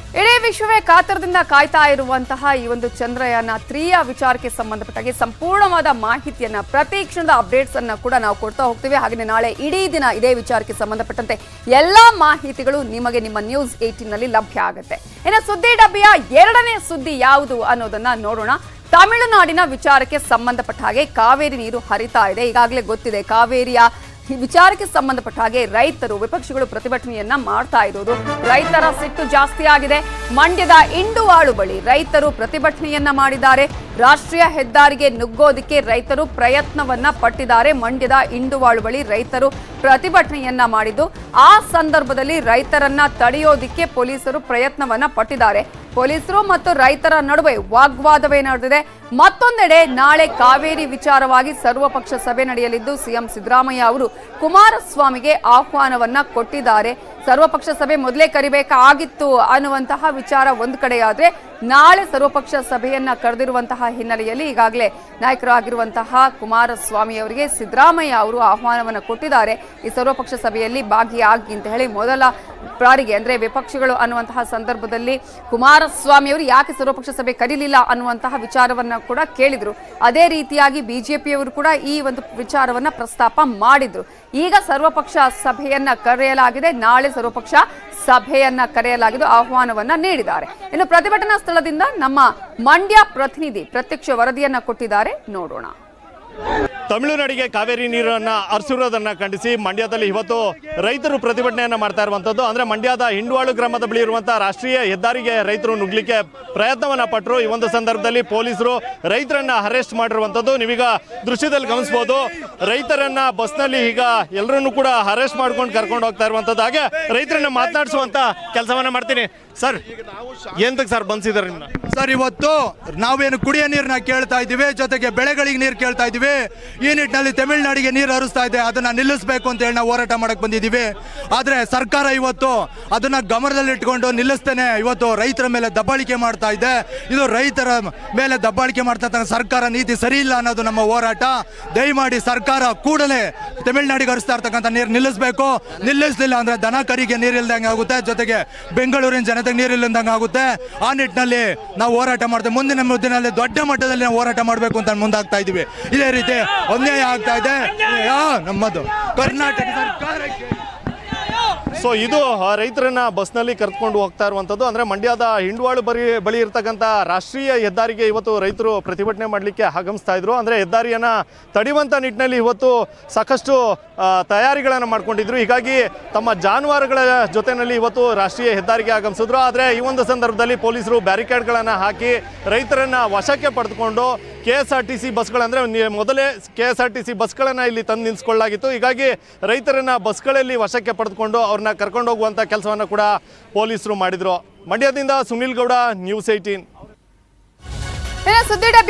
ಇಡೀ ವಿಶ್ವವೇ ಕಾತರದಿಂದ ಕಾಯ್ತಾ ಇರುವಂತಹ ಈ ಒಂದು ಚಂದ್ರಯಾನ ತ್ರೀಯ ವಿಚಾರಕ್ಕೆ ಸಂಬಂಧಪಟ್ಟಾಗೆ ಸಂಪೂರ್ಣವಾದ ಮಾಹಿತಿಯನ್ನ ಪ್ರತಿ ಕ್ಷಣದ ಅಪ್ಡೇಟ್ಸ್ ಅನ್ನ ಕೂಡ ನಾವು ಕೊಡ್ತಾ ಹೋಗ್ತೀವಿ ಹಾಗೆ ನಾಳೆ ಇಡೀ ದಿನ ಇದೇ ವಿಚಾರಕ್ಕೆ ಸಂಬಂಧಪಟ್ಟಂತೆ ಎಲ್ಲಾ ಮಾಹಿತಿಗಳು ನಿಮಗೆ ನಿಮ್ಮ ನ್ಯೂಸ್ ಏಟೀನ್ ನಲ್ಲಿ ಲಭ್ಯ ಆಗುತ್ತೆ ಇನ್ನು ಸುದ್ದಿ ಡಬ್ಬಿಯ ಎರಡನೇ ಸುದ್ದಿ ಯಾವುದು ಅನ್ನೋದನ್ನ ನೋಡೋಣ ತಮಿಳುನಾಡಿನ ವಿಚಾರಕ್ಕೆ ಸಂಬಂಧಪಟ್ಟ ಹಾಗೆ ಕಾವೇರಿ ನೀರು ಹರಿತಾ ಇದೆ ಈಗಾಗಲೇ ಗೊತ್ತಿದೆ ಕಾವೇರಿಯ ಈ ವಿಚಾರಕ್ಕೆ ಸಂಬಂಧಪಟ್ಟ ಹಾಗೆ ರೈತರು ವಿಪಕ್ಷಗಳು ಪ್ರತಿಭಟನೆಯನ್ನ ಮಾಡ್ತಾ ಇರೋದು ರೈತರ ಸಿಟ್ಟು ಜಾಸ್ತಿ ಆಗಿದೆ ಮಂಡ್ಯದ ಇಂಡುವಾಳು ಬಳಿ ರೈತರು ಪ್ರತಿಭಟನೆಯನ್ನ ಮಾಡಿದ್ದಾರೆ ರಾಷ್ಟ್ರೀಯ ಹೆದ್ದಾರಿಗೆ ನುಗ್ಗೋದಿಕ್ಕೆ ರೈತರು ಪ್ರಯತ್ನವನ್ನ ಪಟ್ಟಿದ್ದಾರೆ ಮಂಡ್ಯದ ಇಂಡುವಾಳು ಬಳಿ ರೈತರು ಪ್ರತಿಭಟನೆಯನ್ನ ಮಾಡಿದ್ದು ಆ ಸಂದರ್ಭದಲ್ಲಿ ರೈತರನ್ನ ತಡೆಯೋದಿಕ್ಕೆ ಪೊಲೀಸರು ಪ್ರಯತ್ನವನ್ನ ಪಟ್ಟಿದ್ದಾರೆ ಪೊಲೀಸರು ಮತ್ತು ರೈತರ ನಡುವೆ ವಾಗ್ವಾದವೇ ನಡೆದಿದೆ ಮತ್ತೊಂದೆಡೆ ನಾಳೆ ಕಾವೇರಿ ವಿಚಾರವಾಗಿ ಸರ್ವಪಕ್ಷ ಸಭೆ ನಡೆಯಲಿದ್ದು ಸಿಎಂ ಸಿದ್ದರಾಮಯ್ಯ ಅವರು ಕುಮಾರಸ್ವಾಮಿಗೆ ಆಹ್ವಾನವನ್ನ ಕೊಟ್ಟಿದ್ದಾರೆ ಸರ್ವಪಕ್ಷ ಸಭೆ ಮೊದಲೇ ಕರಿಬೇಕಾಗಿತ್ತು ಅನ್ನುವಂತಹ ವಿಚಾರ ಒಂದು ಕಡೆಯಾದ್ರೆ ನಾಳೆ ಸರ್ವಪಕ್ಷ ಸಭೆಯನ್ನ ಕರೆದಿರುವಂತಹ ಹಿನ್ನೆಲೆಯಲ್ಲಿ ಈಗಾಗಲೇ ನಾಯಕರಾಗಿರುವಂತಹ ಕುಮಾರಸ್ವಾಮಿ ಅವರಿಗೆ ಸಿದ್ದರಾಮಯ್ಯ ಅವರು ಆಹ್ವಾನವನ್ನು ಕೊಟ್ಟಿದ್ದಾರೆ ಈ ಸರ್ವಪಕ್ಷ ಸಭೆಯಲ್ಲಿ ಭಾಗಿಯಾಗಿ ಅಂತ ಹೇಳಿ ಮೊದಲ ಬಾರಿಗೆ ಅಂದ್ರೆ ವಿಪಕ್ಷಗಳು ಅನ್ನುವಂತಹ ಸಂದರ್ಭದಲ್ಲಿ ಕುಮಾರಸ್ವಾಮಿ ಅವರು ಯಾಕೆ ಸರ್ವಪಕ್ಷ ಸಭೆ ಕರೀಲಿಲ್ಲ ಅನ್ನುವಂತಹ ವಿಚಾರವನ್ನ ಕೂಡ ಕೇಳಿದ್ರು ಅದೇ ರೀತಿಯಾಗಿ ಬಿಜೆಪಿಯವರು ಕೂಡ ಈ ಒಂದು ವಿಚಾರವನ್ನ ಪ್ರಸ್ತಾಪ ಮಾಡಿದ್ರು ಈಗ ಸರ್ವಪಕ್ಷ ಸಭೆಯನ್ನ ಕರೆಯಲಾಗಿದೆ ನಾಳೆ ಸರ್ವಪಕ್ಷ ಸಭೆಯನ್ನ ಕರೆಯಲಾಗಿದ್ದು ಆಹ್ವಾನವನ್ನ ನೀಡಿದ್ದಾರೆ ಇನ್ನು ಪ್ರತಿಭಟನಾ ಸ್ಥಳದಿಂದ ನಮ್ಮ ಮಂಡ್ಯ ಪ್ರತಿನಿಧಿ ಪ್ರತ್ಯಕ್ಷ ವರದಿಯನ್ನ ಕೊಟ್ಟಿದ್ದಾರೆ ನೋಡೋಣ ತಮಿಳುನಾಡಿಗೆ ಕಾವೇರಿ ನೀರನ್ನ ಹರಿಸಿರೋದನ್ನ ಖಂಡಿಸಿ ಮಂಡ್ಯದಲ್ಲಿ ಇವತ್ತು ರೈತರು ಪ್ರತಿಭಟನೆಯನ್ನ ಮಾಡ್ತಾ ಇರುವಂತದ್ದು ಅಂದ್ರೆ ಮಂಡ್ಯದ ಹಿಂಡ್ವಾಳು ಗ್ರಾಮದ ಬಳಿ ಇರುವಂತಹ ರಾಷ್ಟ್ರೀಯ ಹೆದ್ದಾರಿಗೆ ರೈತರು ನುಗ್ಲಿಕ್ಕೆ ಪ್ರಯತ್ನವನ್ನ ಪಟ್ಟರು ಈ ಒಂದು ಸಂದರ್ಭದಲ್ಲಿ ಪೊಲೀಸರು ರೈತರನ್ನ ಅರೆಸ್ಟ್ ಮಾಡಿರುವಂತದ್ದು ನೀವೀಗ ದೃಶ್ಯದಲ್ಲಿ ಗಮನಿಸಬಹುದು ರೈತರನ್ನ ಬಸ್ನಲ್ಲಿ ಈಗ ಎಲ್ಲರನ್ನು ಕೂಡ ಅರೆಸ್ಟ್ ಮಾಡ್ಕೊಂಡು ಕರ್ಕೊಂಡು ಹೋಗ್ತಾ ಇರುವಂತದ್ದು ಹಾಗೆ ರೈತರನ್ನ ಮಾತನಾಡಿಸುವಂತ ಕೆಲಸವನ್ನ ಮಾಡ್ತೀನಿ ಸರ್ ಎಂತಕ್ಕೆ ಸರ್ ಬಂದಿದ್ದಾರೆ ನಿಮ್ಮನ್ನ ಸರ್ ಇವತ್ತು ನಾವೇನು ಕುಡಿಯೋ ನೀರನ್ನ ಕೇಳ್ತಾ ಇದ್ದೀವಿ ಜೊತೆಗೆ ಬೆಳೆಗಳಿಗೆ ನೀರು ಕೇಳ್ತಾ ಇದ್ದೀವಿ ಈ ನಿಟ್ಟಿನಲ್ಲಿ ತಮಿಳುನಾಡಿಗೆ ನೀರು ಹರಿಸ್ತಾ ಇದೆ ಅದನ್ನ ನಿಲ್ಲಿಸಬೇಕು ಅಂತ ಹೇಳಿ ನಾವು ಹೋರಾಟ ಮಾಡಕ್ ಬಂದಿದ್ದೀವಿ ಆದ್ರೆ ಸರ್ಕಾರ ಇವತ್ತು ಅದನ್ನ ಗಮನದಲ್ಲಿಟ್ಕೊಂಡು ನಿಲ್ಲಿಸ್ತೇನೆ ಇವತ್ತು ರೈತರ ಮೇಲೆ ದಬ್ಬಾಳಿಕೆ ಮಾಡ್ತಾ ಇದೆ ಇದು ರೈತರ ಮೇಲೆ ದಬ್ಬಾಳಿಕೆ ಮಾಡ್ತಾ ಇರ್ತಕ್ಕಂಥ ಸರ್ಕಾರ ನೀತಿ ಸರಿ ಇಲ್ಲ ಅನ್ನೋದು ನಮ್ಮ ಹೋರಾಟ ದಯಮಾಡಿ ಸರ್ಕಾರ ಕೂಡಲೇ ತಮಿಳುನಾಡಿಗೆ ಹರಿಸ್ತಾ ಇರ್ತಕ್ಕಂಥ ನೀರು ನಿಲ್ಲಿಸಬೇಕು ನಿಲ್ಲಿಸಲಿಲ್ಲ ಅಂದ್ರೆ ದನ ಕರಿಗೆ ನೀರು ಇಲ್ದಂಗೆ ಆಗುತ್ತೆ ಜೊತೆಗೆ ಬೆಂಗಳೂರಿನ ಜನತೆಗೆ ನೀರು ಇಲ್ಲದಂಗೆ ಆಗುತ್ತೆ ಆ ನಿಟ್ಟಿನಲ್ಲಿ ನಾವು ಹೋರಾಟ ಮಾಡ್ತೇವೆ ಮುಂದಿನ ದಿನದಲ್ಲಿ ದೊಡ್ಡ ಮಟ್ಟದಲ್ಲಿ ನಾವು ಹೋರಾಟ ಮಾಡಬೇಕು ಅಂತ ಮುಂದಾಗ್ತಾ ಇದೀವಿ ಇದೇ ರೀತಿ ಅನ್ಯಾಯ ಆಗ್ತಾ ಇದೆ ಯಾ, ನಮ್ಮದು ಕರ್ನಾಟಕ ಸರ್ಕಾರಕ್ಕೆ ಸೊ ಇದು ಆ, ರೈತರನ್ನ ಬಸ್ನಲ್ಲಿ ಕರೆದುಕೊಂಡು ಹೋಗ್ತಾ ಇರುವಂಥದ್ದು ಅಂದ್ರೆ ಮಂಡ್ಯದ ಹಿಂಡ್ವಾಳು ಬರಿ ಬಳಿ ಇರ್ತಕ್ಕಂಥ ರಾಷ್ಟ್ರೀಯ ಹೆದ್ದಾರಿಗೆ ಇವತ್ತು ರೈತರು ಪ್ರತಿಭಟನೆ ಮಾಡಲಿಕ್ಕೆ ಆಗಮಿಸ್ತಾ ಇದ್ರು ಅಂದ್ರೆ ಹೆದ್ದಾರಿಯನ್ನ ತಡೆಯುವಂತ ನಿಟ್ಟಿನಲ್ಲಿ ಇವತ್ತು ಸಾಕಷ್ಟು ಆ, ತಯಾರಿಗಳನ್ನು ಮಾಡ್ಕೊಂಡಿದ್ರು ಹೀಗಾಗಿ ತಮ್ಮ ಜಾನುವಾರುಗಳ ಜೊತೆನಲ್ಲಿ ಇವತ್ತು ರಾಷ್ಟ್ರೀಯ ಹೆದ್ದಾರಿಗೆ ಆಗಮಿಸಿದ್ರು ಆದರೆ ಈ ಒಂದು ಸಂದರ್ಭದಲ್ಲಿ ಪೊಲೀಸರು ಬ್ಯಾರಿಕೇಡ್ಗಳನ್ನು ಹಾಕಿ ರೈತರನ್ನ ವಶಕ್ಕೆ ಪಡೆದುಕೊಂಡು K S R T C ಬಸ್ಗಳಂದ್ರೆ ನಿ- ಮೊದಲೇ K S R T C ಬಸ್ಗಳನ್ನು ಇಲ್ಲಿ ತಂದು ನಿಲ್ಲಿಸ್ಕೊಳ್ಳಾಗಿತ್ತು ಹೀಗಾಗಿ ರೈತರನ್ನ ಬಸ್ಗಳಲ್ಲಿ ವಶಕ್ಕೆ ಪಡೆದುಕೊಂಡು ಅವ್ರನ್ನ ಕರ್ಕೊಂಡು ಹೋಗುವಂಥ ಕೆಲಸವನ್ನು ಕೂಡ ಪೊಲೀಸರು ಮಾಡಿದ್ರು ಮಂಡ್ಯದಿಂದ ಸುನಿಲ್ ಗೌಡ ನ್ಯೂಸ್ ಏಯ್ಟೀನ್ ಇನ್ನು ಸುದ್ದಿ ಡಬ್ಬಿ